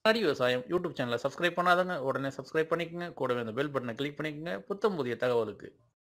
ஆடி விவசாயம் யூடியூப் சேனலை சப்ஸ்கிரைப் பண்ணாதவங்க உடனே சப்ஸ்கிரைப் பண்ணிக்கங்க கூடவே இந்த பெல் பட்டனை கிளிக் பண்ணிக்கங்க புத்தம் புதிய தகவலுக்கு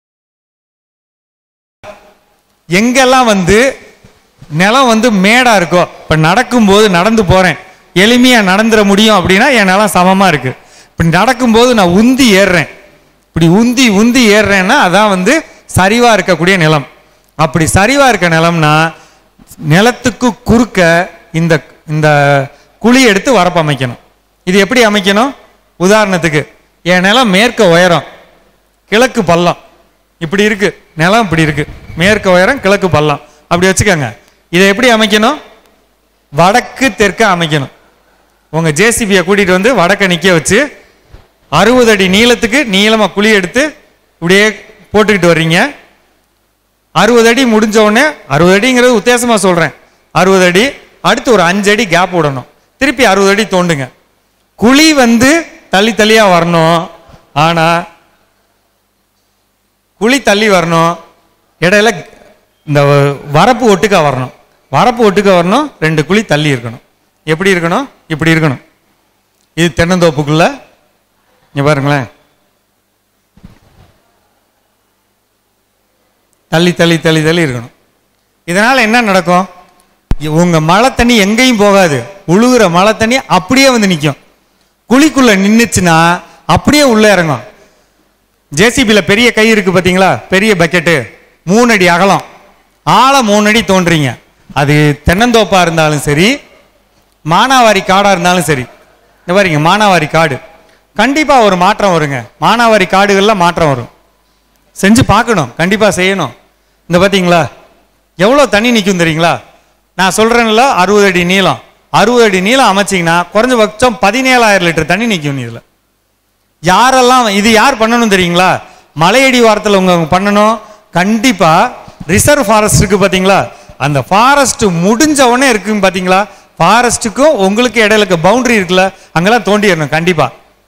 எங்கெல்லாம் வந்து நிலம் வந்து மேடா இருக்கோ இப்போ நடக்கும்போது நடந்து போறேன் எளிமையா நடந்துட முடியும் அப்படின்னா என் நிலம் சமமா இருக்கு இப்படி நடக்கும்போது நான் உந்தி ஏறுறேன் இப்படி உந்தி உந்தி ஏறுறேன்னா அதான் வந்து சரிவா இருக்கக்கூடிய நிலம் அப்படி சரிவா இருக்க நிலம்னா நிலத்துக்கு குறுக்க இந்த இந்த குழி எடுத்து வரப்பு அமைக்கணும் இது எப்படி அமைக்கணும் உதாரணத்துக்கு என் நிலம் மேற்க உயரம் கிழக்கு பள்ளம் இப்படி இருக்கு நிலம் இப்படி இருக்கு மேற்கு உயரம் கிழக்கு பள்ளம் அப்படி வச்சுக்கோங்க இதை எப்படி அமைக்கணும் வடக்கு தெற்க அமைக்கணும் உங்க ஜேசிபியை கூட்டிட்டு வந்து வடக்க நிக்க வச்சு அறுபது அடி நீளத்துக்கு நீளமா குழி எடுத்து இப்படியே போட்டுக்கிட்டு வர்றீங்க அறுபது அடி முடிஞ்ச உடனே அறுபது அடிங்கிறது உத்தேசமா சொல்றேன் அறுபது அடி அடுத்து ஒரு அஞ்சு அடி கேப் விடணும் திருப்பி அறுபது அடி தோண்டுங்க குழி வந்து தள்ளி தள்ளியா வரணும் ஆனா குழி தள்ளி வரணும் இடையில இந்த வரப்பு ஒட்டுக்கா வரணும் வரப்பு ஒட்டுக்கா வரணும் ரெண்டு குழி தள்ளி இருக்கணும் எப்படி இருக்கணும் இப்படி இருக்கணும் இது தென்னந்தோப்புக்குள்ள இங்க பாருங்களேன் தள்ளி தள்ளி தள்ளி தள்ளி இருக்கணும் இதனால என்ன நடக்கும் இ- உங்க மழை தண்ணி எங்கேயும் போகாது உழுகுற மழை தண்ணி அப்படியே வந்து நிற்கும் குழிக்குள்ள நின்னுச்சுன்னா அப்படியே உள்ள இறங்கும் ஜேசிபியில் பெரிய கை இருக்கு பார்த்தீங்களா பெரிய பக்கெட்டு மூணு அடி அகலம் ஆழம் மூணு அடி தோன்றீங்க அது தென்னந்தோப்பா இருந்தாலும் சரி மானாவாரி காடா இருந்தாலும் சரி இந்த பாருங்க மானாவாரி காடு கண்டிப்பா ஒரு மாற்றம் வருங்க மானாவாரி காடுகள்ல மாற்றம் வரும் செஞ்சு பார்க்கணும் கண்டிப்பா செய்யணும் இந்த பாத்தீங்களா எவ்வளோ தண்ணி நிற்கும் தெரியுங்களா நான் சொல்றேன்ல அறுபது அடி நீளம் அறுபது அடி நீளம் அமைச்சிங்கன்னா குறைஞ்சபட்சம் பதினேழாயிரம் லிட்டர் தண்ணி நிற்கும் இதில் யாரெல்லாம் இது யார் பண்ணணும் தெரியுங்களா மலையடி வாரத்தில் உங்க பண்ணணும் கண்டிப்பா ரிசர்வ் ஃபாரஸ்ட் இருக்கு பாத்தீங்களா அந்த ஃபாரஸ்ட் முடிஞ்ச உடனே இருக்குங்க பாத்தீங்களா ஃபாரஸ்ட்டுக்கும் உங்களுக்கு இடையில இருக்க பவுண்டரி இருக்குல்ல அங்கெல்லாம் தோண்டிடணும் கண்டிப்பா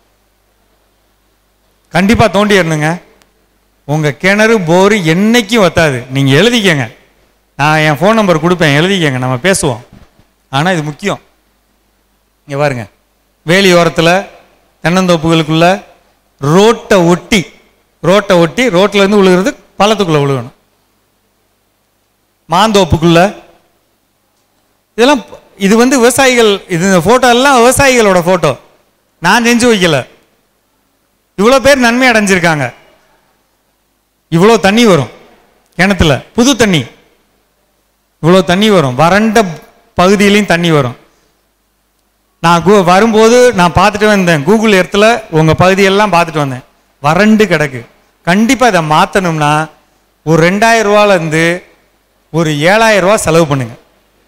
கண்டிப்பா தோண்டிடணுங்க உங்க கிணறு போரு என்னைக்கும் வத்தாது நீங்க எழுதிக்கங்க நான் என் ஃபோன் நம்பர் கொடுப்பேன் எழுதிக்கங்க நம்ம பேசுவோம் ஆனா இது முக்கியம் இங்க பாருங்க வேலி ஓரத்துல தென்னந்தோப்புகளுக்குள்ள ரோட்டை ஒட்டி ரோட்டை ஒட்டி ரோட்ல இருந்து விழுகிறது பள்ளத்துக்குள்ள விழுகணும் மாந்தோப்புக்குள்ள இதெல்லாம் இது வந்து விவசாயிகள் இது இந்த போட்டோ எல்லாம் விவசாயிகளோட போட்டோ நான் செஞ்சு வைக்கல இவ்வளோ பேர் நன்மை அடைஞ்சிருக்காங்க இவ்வளோ தண்ணி வரும் கிணத்துல புது தண்ணி இவ்வளோ தண்ணி வரும் வறண்ட பகுதியிலையும் தண்ணி வரும் நான் கூ வரும்போது நான் பார்த்துட்டு வந்தேன் கூகுள் எர்த்தில் உங்கள் பகுதியெல்லாம் பார்த்துட்டு வந்தேன் வறண்டு கிடக்கு கண்டிப்பாக இதை மாற்றணும்னா ஒரு ரெண்டாயிரம் ரூபாலேருந்து ஒரு ஏழாயிரம் ரூபா செலவு பண்ணுங்க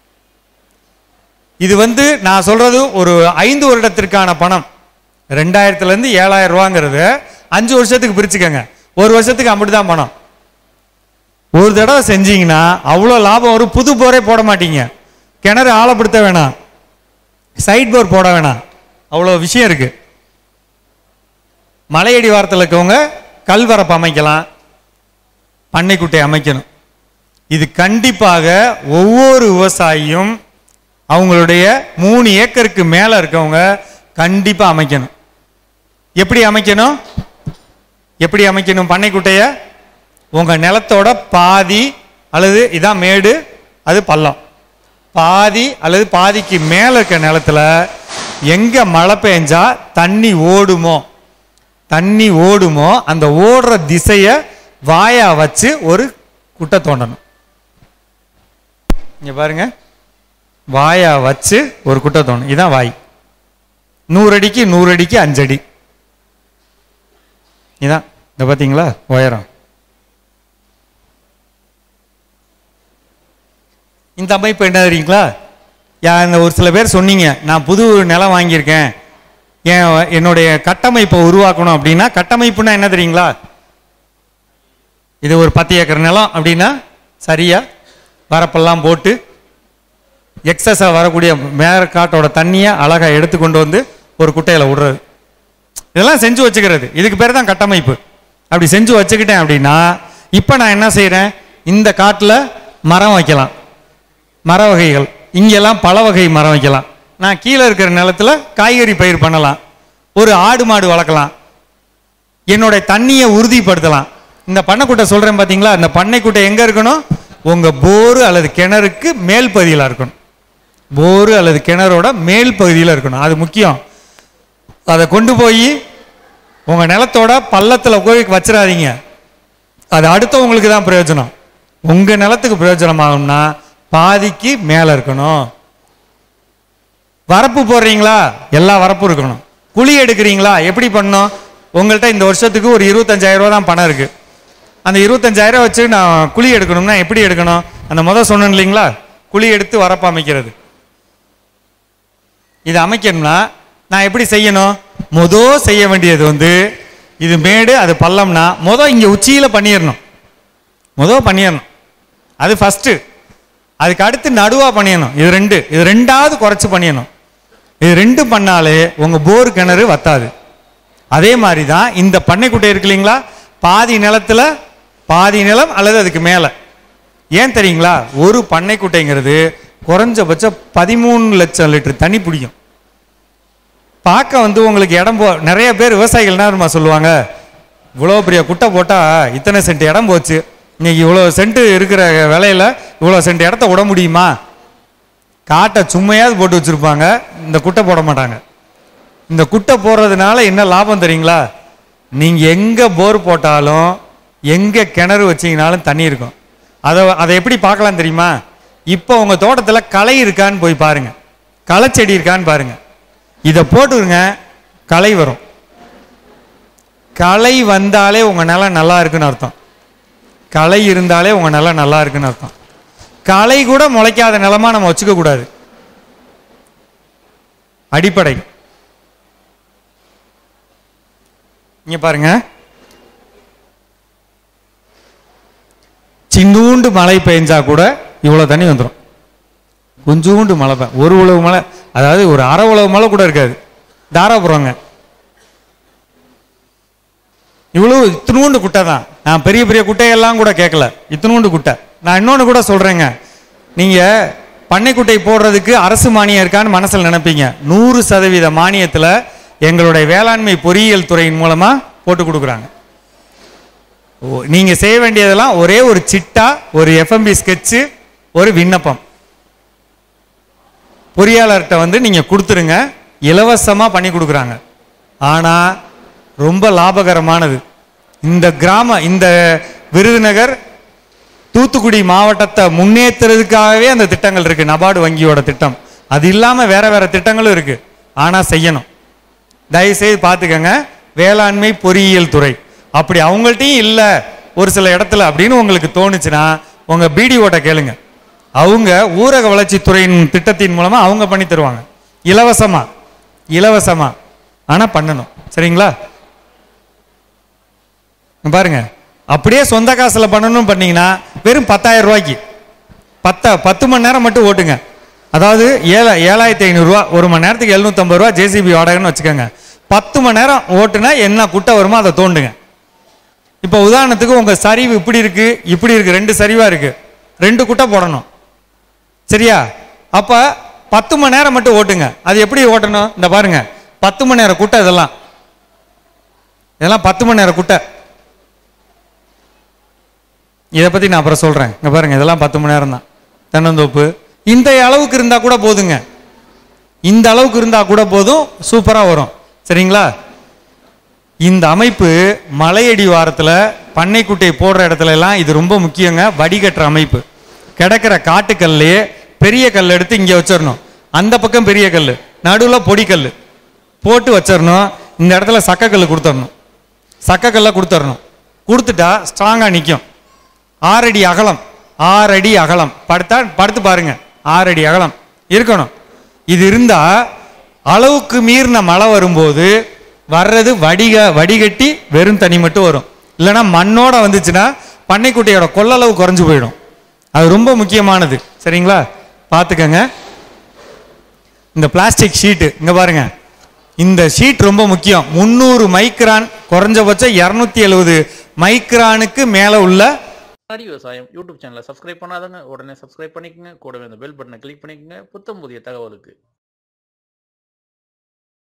இது வந்து நான் சொல்றது ஒரு ஐந்து வருடத்திற்கான பணம் ரெண்டாயிரத்துலேருந்து ஏழாயிரம் ரூபாங்கிறது அஞ்சு வருஷத்துக்கு பிரிச்சுக்கங்க ஒரு வருஷத்துக்கு அப்படி தான் பணம் ஒரு தடவை செஞ்சீங்கன்னா அவ்வளோ லாபம் வரும் புது போரே போட மாட்டீங்க கிணறு ஆழப்படுத்த வேணாம் சைட் போர் போட வேணாம் அவ்வளோ விஷயம் இருக்கு மலையடி வாரத்தில் இருக்கவங்க கல்வரப்பு அமைக்கலாம் பண்ணைக்குட்டை அமைக்கணும் இது கண்டிப்பாக ஒவ்வொரு விவசாயியும் அவங்களுடைய மூணு ஏக்கருக்கு மேலே இருக்கவங்க கண்டிப்பாக அமைக்கணும் எப்படி அமைக்கணும் எப்படி அமைக்கணும் பண்ணைக்குட்டைய உங்க நிலத்தோட பாதி அல்லது இதான் மேடு அது பள்ளம் பாதி அல்லது பாதிக்கு மேல இருக்க நிலத்துல எங்க மழை பெஞ்சா தண்ணி ஓடுமோ தண்ணி ஓடுமோ அந்த ஓடுற திசைய வாயா வச்சு ஒரு குட்டை தோண்டணும் இங்க பாருங்க வாயா வச்சு ஒரு குட்டை தோண்டணும் இதான் வாய் நூறு அடிக்கு நூறு அடிக்கு அஞ்சு அடி இதான் இந்த பார்த்தீங்களா உயரம் இந்த அமைப்பு என்ன தெரியுங்களா யா இந்த ஒரு சில பேர் சொன்னீங்க நான் புது நிலம் வாங்கியிருக்கேன் என் என்னுடைய கட்டமைப்பை உருவாக்கணும் அப்படின்னா கட்டமைப்புனா என்ன தெரியுங்களா இது ஒரு பத்து ஏக்கர் நிலம் அப்படின்னா சரியா வரப்பெல்லாம் போட்டு எக்ஸஸாக வரக்கூடிய மேற்காட்டோட தண்ணியை அழகாக எடுத்து கொண்டு வந்து ஒரு குட்டையில் விடுறது இதெல்லாம் செஞ்சு வச்சுக்கிறது இதுக்கு பேர் தான் கட்டமைப்பு அப்படி செஞ்சு வச்சுக்கிட்டேன் அப்படின்னா இப்போ நான் என்ன செய்கிறேன் இந்த காட்டில் மரம் வைக்கலாம் மர வகைகள் இங்கெல்லாம் பல வகை மரம் வைக்கலாம் நான் கீழே இருக்கிற நிலத்துல காய்கறி பயிர் பண்ணலாம் ஒரு ஆடு மாடு வளர்க்கலாம் என்னுடைய தண்ணியை உறுதிப்படுத்தலாம் இந்த பண்ணைக்குட்டை சொல்றேன் பாத்தீங்களா இந்த பண்ணைக்குட்டை எங்க இருக்கணும் உங்க போரு அல்லது கிணறுக்கு மேல் பகுதியில் இருக்கணும் போரு அல்லது கிணறோட மேல் பகுதியில் இருக்கணும் அது முக்கியம் அதை கொண்டு போய் உங்க நிலத்தோட பள்ளத்துல போய் வச்சிடாதீங்க அது அடுத்தவங்களுக்கு தான் பிரயோஜனம் உங்க நிலத்துக்கு பிரயோஜனமாகும்னா பாதிக்கு மேல இருக்கணும் வரப்பு போடுறீங்களா எல்லா வரப்பும் இருக்கணும் குழி எடுக்கிறீங்களா எப்படி பண்ணணும் உங்கள்கிட்ட இந்த வருஷத்துக்கு ஒரு இருபத்தஞ்சாயிரம் ரூபா தான் பணம் இருக்கு அந்த இருபத்தஞ்சாயிரம் வச்சு நான் குழி எடுக்கணும்னா எப்படி எடுக்கணும் அந்த முத சொன்னேன் இல்லைங்களா குழி எடுத்து வரப்பு அமைக்கிறது இது அமைக்கணும்னா நான் எப்படி செய்யணும் மொத செய்ய வேண்டியது வந்து இது மேடு அது பள்ளம்னா மொத இங்க உச்சியில பண்ணிடணும் மொத பண்ணிடணும் அது ஃபர்ஸ்ட் அதுக்கு அடுத்து நடுவா பண்ணிடணும் இது ரெண்டு இது ரெண்டாவது குறைச்சு பண்ணிடணும் இது ரெண்டு பண்ணாலே உங்க போர் கிணறு வத்தாது அதே மாதிரி தான் இந்த பண்ணைக்குட்டை இருக்கு இல்லைங்களா பாதி நிலத்துல பாதி நிலம் அல்லது அதுக்கு மேலே ஏன் தெரியுங்களா ஒரு பண்ணைக்குட்டைங்கிறது குறைஞ்சபட்சம் பதிமூணு லட்சம் லிட்டர் தண்ணி பிடிக்கும் பார்க்க வந்து உங்களுக்கு இடம் போ நிறைய பேர் விவசாயிகள் என்ன தெரியுமா சொல்லுவாங்க இவ்வளோ பெரிய குட்டை போட்டால் இத்தனை சென்ட் இடம் போச்சு இன்னைக்கு இவ்வளோ சென்ட் இருக்கிற விலையில இவ்வளோ சென்ட் இடத்த விட முடியுமா காட்டை சும்மையாவது போட்டு வச்சுருப்பாங்க இந்த குட்டை போட மாட்டாங்க இந்த குட்டை போடுறதுனால என்ன லாபம் தெரியுங்களா நீங்கள் எங்கே போர் போட்டாலும் எங்கே கிணறு வச்சீங்கனாலும் தண்ணி இருக்கும் அதை அதை எப்படி பார்க்கலாம் தெரியுமா இப்போ உங்கள் தோட்டத்தில் களை இருக்கான்னு போய் பாருங்க களை செடி இருக்கான்னு பாருங்க இதை போட்டுருங்க களை வரும் களை வந்தாலே உங்கள் நிலம் நல்லா இருக்குன்னு அர்த்தம் களை இருந்தாலே உங்கள் நிலம் நல்லா இருக்குன்னு அர்த்தம் களை கூட முளைக்காத நிலமா நம்ம வச்சுக்க கூடாது அடிப்படை இங்க பாருங்க சின்னூண்டு மழை பெஞ்சா கூட இவ்வளவு தண்ணி வந்துடும் கொஞ்சூண்டு மழை பெ- ஒரு உழவு மழை அதாவது ஒரு அரை உழவு மழை கூட இருக்காது தாராபுரங்க இவ்வளவு இத்தினூண்டு குட்டை தான் நான் பெரிய பெரிய குட்டையெல்லாம் கூட கேட்கல இத்தினூண்டு குட்டை நான் இன்னொன்று கூட சொல்றேங்க நீங்க பண்ணைக்குட்டை போடுறதுக்கு அரசு மானியம் இருக்கான்னு மனசில் நினைப்பீங்க நூறு சதவீத மானியத்தில் எங்களுடைய வேளாண்மை பொறியியல் துறையின் மூலமா போட்டு கொடுக்குறாங்க ஓ, நீங்க செய்ய வேண்டியதெல்லாம் ஒரே ஒரு சிட்டா ஒரு எஃப்எம்பி ஸ்கெட்சு ஒரு விண்ணப்பம் பொறியாளர்கிட்ட வந்து நீங்க கொடுத்துருங்க இலவசமா பண்ணி கொடுக்குறாங்க ஆனா ரொம்ப லாபகரமானது இந்த கிராம இந்த விருதுநகர் தூத்துக்குடி மாவட்டத்தை முன்னேற்றுறதுக்காகவே அந்த திட்டங்கள் இருக்கு நபார்டு வங்கியோட திட்டம் அது இல்லாம வேற வேற திட்டங்களும் இருக்கு ஆனா செய்யணும் தயவுசெய்து பார்த்துக்கங்க வேளாண்மை பொறியியல் துறை அப்படி அவங்கள்ட்டையும் இல்லை ஒரு சில இடத்துல அப்படின்னு உங்களுக்கு தோணுச்சுன்னா உங்க பிடிஓட்ட கேளுங்க அவங்க ஊரக வளர்ச்சித்துறையின் திட்டத்தின் மூலமா அவங்க பண்ணி தருவாங்க இலவசமா இலவசமா ஆனா பண்ணணும் சரிங்களா இங்க பாருங்க அப்படியே சொந்த காசுல பண்ணணும் பண்ணீங்கன்னா வெறும் பத்தாயிரம் ரூபாய்க்கு பத்த பத்து மணி நேரம் மட்டும் ஓட்டுங்க அதாவது ஏழ ஏழாயிரத்தி ஐநூறுரூவா ஒரு மணி நேரத்துக்கு எழுநூத்தம்பது ரூபா ஜேசிபி வாடகைன்னு வச்சுக்கோங்க பத்து மணி நேரம் ஓட்டுனா என்ன குட்டை வருமோ அதை தோண்டுங்க இப்போ உதாரணத்துக்கு உங்க சரிவு இப்படி இருக்கு இப்படி இருக்கு ரெண்டு சரிவா இருக்கு ரெண்டு குட்டை போடணும் சரியா அப்ப பத்து மணி நேரம் மட்டும் ஓட்டுங்க அது எப்படி ஓட்டணும் இந்த பாருங்க பத்து மணி நேரம் குட்டை இதெல்லாம் இதெல்லாம் பத்து மணி நேரம் குட்டை இதை பத்தி நான் அப்புறம் சொல்றேன் இங்க பாருங்க இதெல்லாம் பத்து மணி நேரம் தான் தென்னந்தோப்பு இந்த அளவுக்கு இருந்தா கூட போதுங்க இந்த அளவுக்கு இருந்தா கூட போதும் சூப்பரா வரும் சரிங்களா இந்த அமைப்பு மலையடி வாரத்துல பண்ணைக்குட்டை போடுற இடத்துல எல்லாம் இது ரொம்ப முக்கியங்க வடிகட்டுற அமைப்பு கிடக்கிற காட்டுக்கல்லையே பெரிய கல் எடுத்து இங்க வச்சிடணும் அந்த பக்கம் பெரிய கல் நடுவில் பொடி கல் போட்டு வச்சிடணும் இந்த இடத்துல சக்கக்கல் கொடுத்துடணும் சக்கக்கல்ல கொடுத்துடணும் கொடுத்துட்டா ஸ்ட்ராங்கா நிற்கும் ஆறடி அகலம் ஆறடி அகலம் படுத்தா படுத்து பாருங்க ஆறடி அகலம் இருக்கணும் இது இருந்தா அளவுக்கு மீறின மழை வரும்போது வர்றது வடிக வடிகட்டி வெறும் தண்ணி மட்டும் வரும் இல்லைன்னா மண்ணோட வந்துச்சுன்னா பண்ணைக்குட்டையோட கொள்ளளவு குறைஞ்சு போயிடும் அது ரொம்ப முக்கியமானது சரிங்களா பார்த்துக்கங்க இந்த பிளாஸ்டிக் ஷீட்டு இங்க பாருங்க இந்த ஷீட் ரொம்ப முக்கியம் முந்நூறு மைக்ரான் குறைஞ்சபட்சம் இரநூத்தி எழுபது மைக்ரானுக்கு மேலே உள்ள அடி விவசாயம் யூடியூப் சேனலை சப்ஸ்கிரைப் பண்ணாதங்க உடனே சப்ஸ்கிரைப் பண்ணிக்கங்க கூடவே அந்த பெல் பட்டனை கிளிக் பண்ணிக்கங்க புத்தம் புதிய தகவலுக்கு